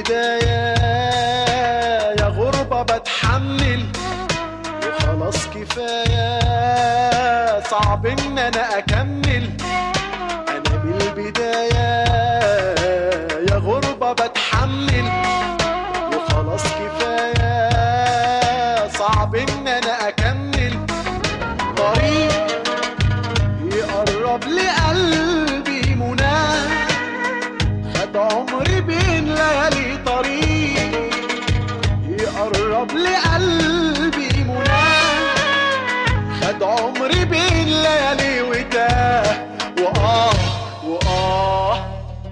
البداية يا غربة بتحمل وخلاص كفاية صعب ان انا اكمل انا بالبداية يا غربة بتحمل وخلاص كفاية صعب ان انا اكمل طريق يقرب لقلبي مناه خد عمري بين ليالي طريق يقرب لقلبي مناه خد عمري بين ليالي وتاه وآه وآه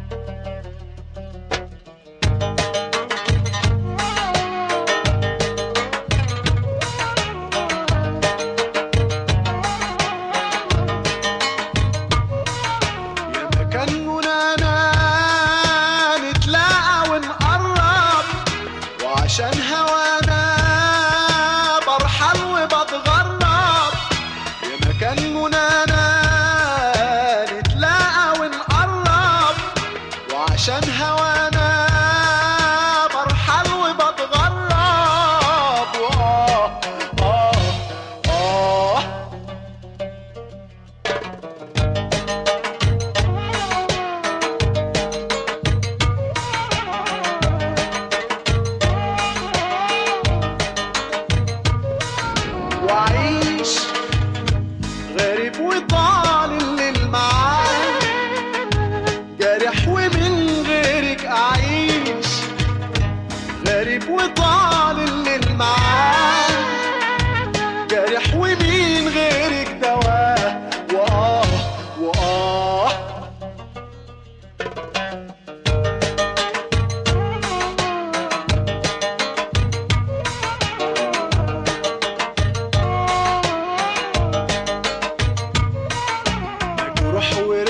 يا مكان منانا نتلاقى ونقرب وعشان هوانا برحل وبتغرب يا مكان منانا نتلاقى ونقرب وعشان هوانا برحل وبتغرب وآه آه آه وعيش غريب وطال الليل معاه جارح ومن غيرك أعيش غريب وطال الليل معاه جارح ومين غيرك دواه وآه وآه مجروح ورق